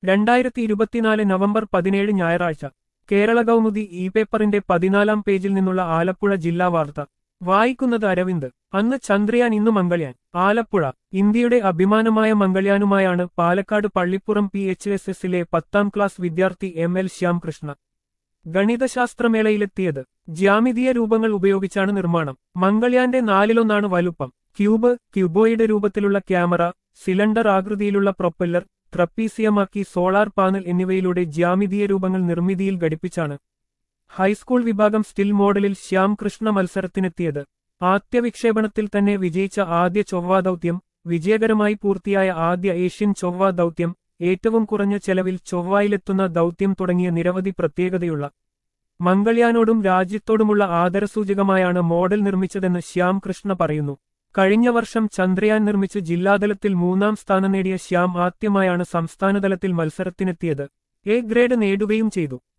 രണ്ടായിരത്തി ഇരുപത്തിനാല് നവംബർ പതിനേഴ് ഞായറാഴ്ച കേരള കൗമുദി ഇ പേപ്പറിന്റെ പതിനാലാം പേജിൽ നിന്നുള്ള ആലപ്പുഴ ജില്ലാ വാർത്ത വായിക്കുന്നത് അരവിന്ദ് അന്ന് ചന്ദ്രയാൻ ഇന്ന് മംഗൾയാൻ ആലപ്പുഴ ഇന്ത്യയുടെ അഭിമാനമായ മംഗൾയാനുമായാണ് Palakkad Pallippuram P H S എസിലെ പത്താം ക്ലാസ് വിദ്യാർത്ഥി എം എൽ ശ്യാംകൃഷ്ണ ഗണിതശാസ്ത്രമേളയിലെത്തിയത് ജ്യാമിതീയ രൂപങ്ങൾ ഉപയോഗിച്ചാണ് നിർമ്മാണം മംഗൾയാന്റെ നാലിലൊന്നാണ് വലുപ്പം ക്യൂബ് ക്യൂബോയിഡ് രൂപത്തിലുള്ള ക്യാമറ സിലിണ്ടർ ആകൃതിയിലുള്ള പ്രൊപ്പല്ലർ ട്രപ്പീസിയമാക്കി സോളാർ പാനൽ എന്നിവയിലൂടെ ജ്യാമിതീയ രൂപങ്ങൾ നിർമ്മിതിയിൽ ഘടിപ്പിച്ചാണ് ഹൈസ്കൂൾ വിഭാഗം സ്റ്റിൽ മോഡലിൽ ശ്യാം കൃഷ്ണ മത്സരത്തിനെത്തിയത് ആദ്യ വിക്ഷേപണത്തിൽ തന്നെ വിജയിച്ച ആദ്യ ചൊവ്വാ ദൗത്യം വിജയകരമായി പൂർത്തിയായ ആദ്യ ഏഷ്യൻ ചൊവ്വാ ദൗത്യം ഏറ്റവും കുറഞ്ഞ ചെലവിൽ ചൊവ്വായിലെത്തുന്ന ദൗത്യം തുടങ്ങിയ നിരവധി പ്രത്യേകതയുള്ള മംഗൾയാനോടും രാജ്യത്തോടുമുള്ള ആദരസൂചകമായാണ് മോഡൽ നിർമ്മിച്ചതെന്ന് ശ്യാം കൃഷ്ണ പറയുന്നു കഴിഞ്ഞ വർഷം ചന്ദ്രയാൻ നിർമ്മിച്ച് ജില്ലാതലത്തിൽ മൂന്നാം സ്ഥാനം നേടിയ ശ്യാം ആദ്യമായാണ് സംസ്ഥാനതലത്തിൽ മത്സരത്തിനെത്തിയത് എ ഗ്രേഡ് നേടുകയും ചെയ്തു